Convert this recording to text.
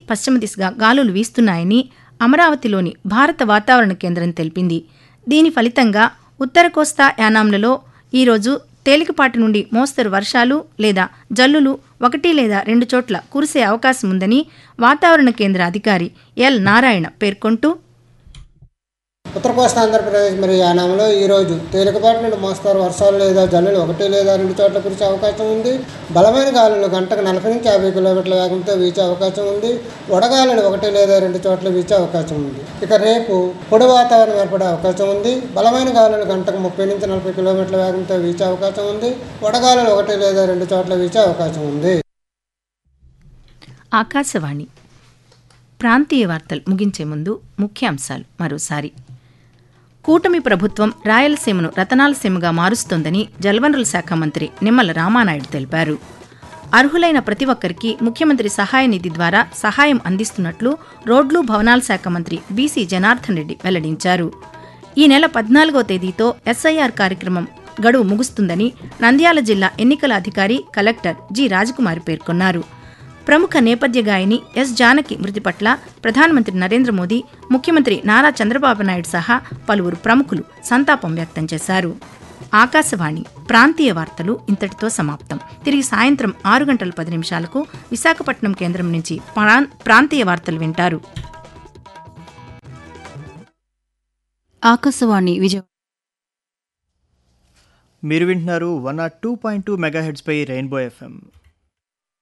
పశ్చిమ దిశగా గాలులు వీస్తున్నాయని అమరావతిలోని భారత వాతావరణ కేంద్రం తెలిపింది దీని ఫలితంగా ఉత్తర కోస్తా యానాంలలో ఈరోజు తేలికపాటి నుండి మోస్తరు వర్షాలు లేదా జల్లులు ఒకటి లేదా రెండు చోట్ల కురిసే అవకాశం ఉందని వాతావరణ కేంద్ర అధికారి ఎల్ నారాయణ పేర్కొంటూ ఉత్తర కోస్తా ఆంధ్రప్రదేశ్ మరియు యానాంలో ఈరోజు తేలికపాటి నుండి మోస్తారు వర్షాలు లేదా జల్లులు ఒకటి లేదా రెండు చోట్ల కురిసే అవకాశం ఉంది బలమైన గాలులు గంటకు నలభై నుంచి యాభై కిలోమీటర్ల వేగంతో వీచే అవకాశం ఉంది వడగాలులు ఒకటి లేదా రెండు చోట్ల వీచే అవకాశం ఉంది ఇక రేపు పొడి వాతావరణం ఏర్పడే అవకాశం ఉంది బలమైన గాలులు గంటకు ముప్పై నుంచి నలభై కిలోమీటర్ల వేగంతో వీచే అవకాశం ఉంది వడగాలులు ఒకటి లేదా రెండు చోట్ల వీచే అవకాశం ఉంది ఆకాశవాణి ప్రాంతీయ వార్తలు ముగించే ముందు ముఖ్యాంశాలు మరోసారి కూటమి ప్రభుత్వం రాయలసీమను రతనాలసీమగా మారుస్తోందని జలవనరుల శాఖ మంత్రి నిమ్మల రామానాయుడు తెలిపారు అర్హులైన ప్రతి ఒక్కరికి ముఖ్యమంత్రి సహాయ నిధి ద్వారా సహాయం అందిస్తున్నట్లు రోడ్లు భవనాల శాఖ మంత్రి బీసీ జనార్దన్ రెడ్డి వెల్లడించారు ఈ నెల పద్నాలుగో తేదీతో ఎస్ఐఆర్ కార్యక్రమం గడువు ముగుస్తుందని నంద్యాల జిల్లా ఎన్నికల అధికారి కలెక్టర్ జి రాజకుమారి పేర్కొన్నారు ప్రముఖ నేపథ్య గాయని ఎస్ జానకి మృతి పట్ల ప్రధానమంత్రి నరేంద్ర మోదీ ముఖ్యమంత్రి నారా చంద్రబాబు నాయుడు సహా పలువురు ప్రముఖులు సంతాపం వ్యక్తం చేశారు ఆకాశవాణి ప్రాంతీయ వార్తలు ఇంతటితో సమాప్తం తిరిగి సాయంత్రం ఆరు గంటల పది నిమిషాలకు విశాఖపట్నం కేంద్రం నుంచి ప్రాం- ప్రాంతీయ వార్తలు వింటారు ఆకాశవాణి విజయ మీరు వింటున్నారు one R two point two మెగాహెడ్స్పై రెయిన్బో ఎఫ్ఎం